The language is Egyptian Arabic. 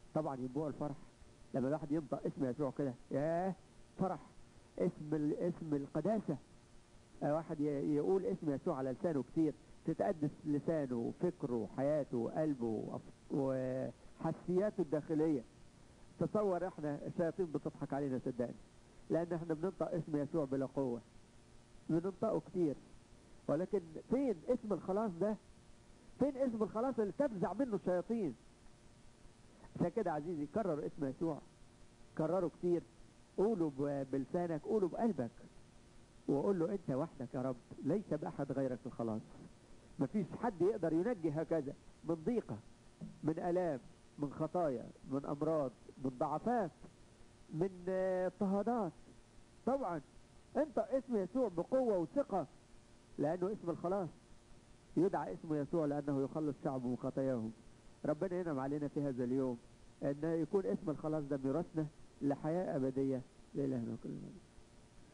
طبعا ينبوع الفرح لما الواحد ينطق اسم يسوع كده ياه فرح اسم ال- اسم القداسة آه، واحد ي- يقول اسم يسوع على لسانه كتير تتقدس لسانه وفكره وحياته وقلبه وأف- وحسياته الداخلية تصور احنا الشياطين بتضحك علينا صدقني لان احنا بننطق اسم يسوع بلا قوة بننطقه كتير ولكن فين اسم الخلاص ده فين اسم الخلاص اللي تفزع منه الشياطين عشان كده عزيزي كرر اسم يسوع كرره كتير قوله ب- بلسانك قوله بقلبك وقول له انت وحدك يا رب ليس باحد غيرك الخلاص مفيش حد يقدر ينجي هكذا من ضيقة من الام من خطايا من امراض من ضعفات من آه، اضطهادات طبعا انت اسم يسوع بقوة وثقة لانه اسم الخلاص يدعى اسم يسوع لانه يخلص شعبه من خطاياهم ربنا ينعم علينا في هذا اليوم ان يكون اسم الخلاص ده ميراثنا لحياة ابدية لإلهنا كل المجد